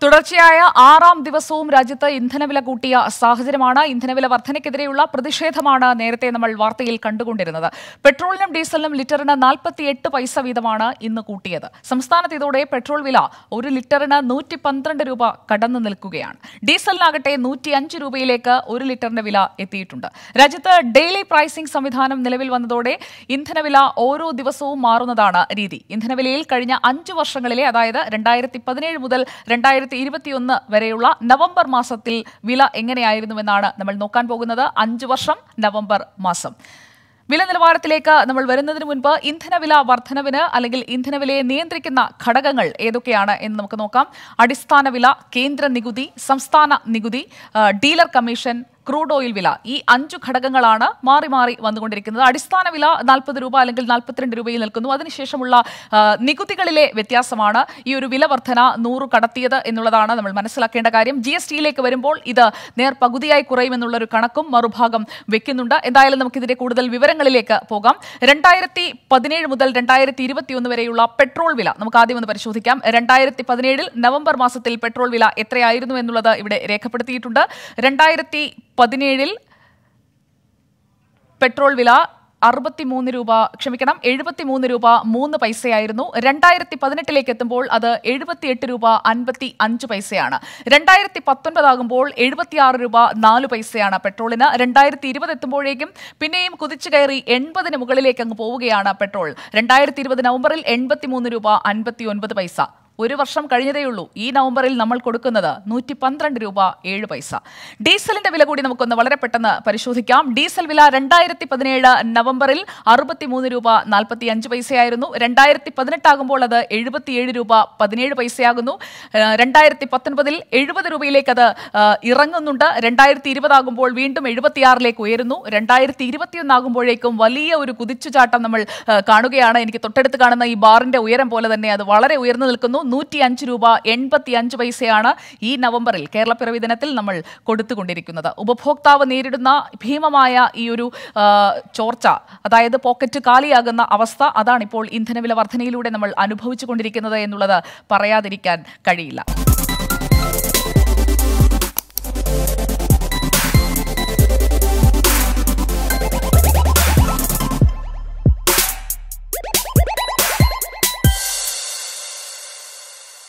തുടർച്ചയായ ആറാം ദിവസവും രാജ്യത്ത് ഇന്ധനവില കൂട്ടിയ സാഹചര്യമാണ് ഇന്ധനവില വർധനയ്ക്കെതിരെയുള്ള പ്രതിഷേധമാണ് നേരത്തെ നമ്മൾ വാർത്തയിൽ കണ്ടുകൊണ്ടിരുന്നത് പെട്രോളിനും ഡീസലിനും ലിറ്ററിന് നാൽപ്പത്തിയെട്ട് പൈസ വീതമാണ് ഇന്ന് കൂട്ടിയത് സംസ്ഥാനത്ത് ഇതോടെ പെട്രോൾ വില ഒരു ലിറ്ററിന് നൂറ്റി പന്ത്രണ്ട് രൂപ കടന്നു നിൽക്കുകയാണ് ഡീസലിനാകട്ടെ നൂറ്റി അഞ്ച് രൂപയിലേക്ക് ഒരു ലിറ്ററിന്റെ വില എത്തിയിട്ടുണ്ട് രാജ്യത്ത് ഡെയിലി പ്രൈസിംഗ് സംവിധാനം നിലവിൽ വന്നതോടെ ഇന്ധനവില ഓരോ ദിവസവും മാറുന്നതാണ് രീതി ഇന്ധനവിലയിൽ കഴിഞ്ഞ അഞ്ചു വർഷങ്ങളിലെ അതായത് രണ്ടായിരത്തി പതിനേഴ് മുതൽ രണ്ടായിരത്തി ഇരുപത്തിയൊന്ന് വരെയുള്ള നവംബർ മാസത്തിൽ വില എങ്ങനെയായിരുന്നുവെന്നാണ് നമ്മൾ നോക്കാൻ പോകുന്നത് അഞ്ചു വർഷം നവംബർ മാസം വില നിലവാരത്തിലേക്ക് നമ്മൾ വരുന്നതിന് മുൻപ് ഇന്ധനവില വർധനവിന് അല്ലെങ്കിൽ ഇന്ധനവിലയെ നിയന്ത്രിക്കുന്ന ഘടകങ്ങൾ ഏതൊക്കെയാണ് എന്ന് നമുക്ക് നോക്കാം അടിസ്ഥാന വില കേന്ദ്ര നികുതി സംസ്ഥാന നികുതി ആ, ഡീലർ കമ്മീഷൻ ക്രൂഡ് ഓയിൽ വില ഈ അഞ്ചു ഘടകങ്ങളാണ് മാറി മാറി വന്നുകൊണ്ടിരിക്കുന്നത് അടിസ്ഥാന വില നാൽപ്പത് രൂപ അല്ലെങ്കിൽ നാൽപ്പത്തിരണ്ട് രൂപയിൽ നിൽക്കുന്നു അതിനുശേഷമുള്ള ആ, നികുതികളിലെ വ്യത്യാസമാണ് ഈ ഒരു വില വർധന നൂറ് കടത്തിയത് എന്നുള്ളതാണ് നമ്മൾ മനസ്സിലാക്കേണ്ട കാര്യം ജി എസ് ടിയിലേക്ക് വരുമ്പോൾ ഇത് നേർ പകുതിയായി കുറയുമെന്നുള്ളൊരു കണക്കും മറുഭാഗം വെക്കുന്നുണ്ട് എന്തായാലും നമുക്കിതിന്റെ കൂടുതൽ വിവരങ്ങളിലേക്ക് പോകാം രണ്ടായിരത്തി പതിനേഴ് മുതൽ രണ്ടായിരത്തി ഇരുപത്തിയൊന്ന് വരെയുള്ള പെട്രോൾ വില നമുക്ക് ആദ്യം ഒന്ന് പരിശോധിക്കാം രണ്ടായിരത്തി പതിനേഴിൽ നവംബർ മാസത്തിൽ പെട്രോൾ വില എത്രയായിരുന്നു എന്നുള്ളത് ഇവിടെ രേഖപ്പെടുത്തിയിട്ടുണ്ട് രണ്ടായിരത്തി പതിനേഴിൽ പെട്രോൾ വില അറുപത്തിമൂന്ന് രൂപ ക്ഷമിക്കണം എഴുപത്തിമൂന്ന് രൂപ മൂന്ന് പൈസയായിരുന്നു രണ്ടായിരത്തി പതിനെട്ടിലേക്ക് എത്തുമ്പോൾ അത് എഴുപത്തിയെട്ട് രൂപ അൻപത്തി അഞ്ച് പൈസയാണ് രണ്ടായിരത്തി പത്തൊൻപതാകുമ്പോൾ എഴുപത്തിയാറ് രൂപ നാല് പൈസയാണ് പെട്രോളിന് രണ്ടായിരത്തി ഇരുപത് എത്തുമ്പോഴേക്കും പിന്നെയും കുതിച്ചു കയറി എൺപതിന് മുകളിലേക്ക് അങ്ങ് പോവുകയാണ് പെട്രോൾ രണ്ടായിരത്തി ഇരുപത് നവംബറിൽ എൺപത്തിമൂന്ന് രൂപ അൻപത്തി ഒൻപത് പൈസ ഒരു വർഷം കഴിഞ്ഞതേയുള്ളൂ ഈ നവംബറിൽ നമ്മൾ കൊടുക്കുന്നത് നൂറ്റി പന്ത്രണ്ട് രൂപ ഏഴ് പൈസ ഡീസലിന്റെ വില കൂടി നമുക്കൊന്ന് വളരെ പെട്ടെന്ന് പരിശോധിക്കാം ഡീസൽ വില രണ്ടായിരത്തി പതിനേഴ് നവംബറിൽ അറുപത്തിമൂന്ന് രൂപ നാൽപ്പത്തി അഞ്ച് പൈസയായിരുന്നു രണ്ടായിരത്തി പതിനെട്ടാകുമ്പോൾ അത് എഴുപത്തിയേഴ് രൂപ പതിനേഴ് പൈസയാകുന്നു ഏഹ് രണ്ടായിരത്തി പത്തൊൻപതിൽ എഴുപത് രൂപയിലേക്ക് അത് ഏഹ് ഇറങ്ങുന്നുണ്ട് രണ്ടായിരത്തി ഇരുപതാകുമ്പോൾ വീണ്ടും എഴുപത്തിയാറിലേക്ക് ഉയരുന്നു രണ്ടായിരത്തി ഇരുപത്തിയൊന്നാകുമ്പോഴേക്കും വലിയ ഒരു കുതിച്ചുചാട്ടം നമ്മൾ ഏഹ് കാണുകയാണ് എനിക്ക് തൊട്ടടുത്ത് കാണുന്ന ഈ ബാറിന്റെ ഉയരം പോലെ തന്നെ അത് വളരെ ഉയർന്നു നിൽക്കുന്നു നൂറ്റി അഞ്ച് രൂപ എൺപത്തി അഞ്ച് പൈസയാണ് ഈ നവംബറിൽ കേരള പിറവി ദിനത്തിൽ നമ്മൾ കൊടുത്തുകൊണ്ടിരിക്കുന്നത് ഉപഭോക്താവ് നേരിടുന്ന ഭീമമായ ഈ ഒരു ആ, ചോർച്ച അതായത് പോക്കറ്റ് കാലിയാകുന്ന അവസ്ഥ അതാണിപ്പോൾ ഇന്ധനവില വർധനയിലൂടെ നമ്മൾ അനുഭവിച്ചു കൊണ്ടിരിക്കുന്നത് എന്നുള്ളത് പറയാതിരിക്കാൻ കഴിയില്ല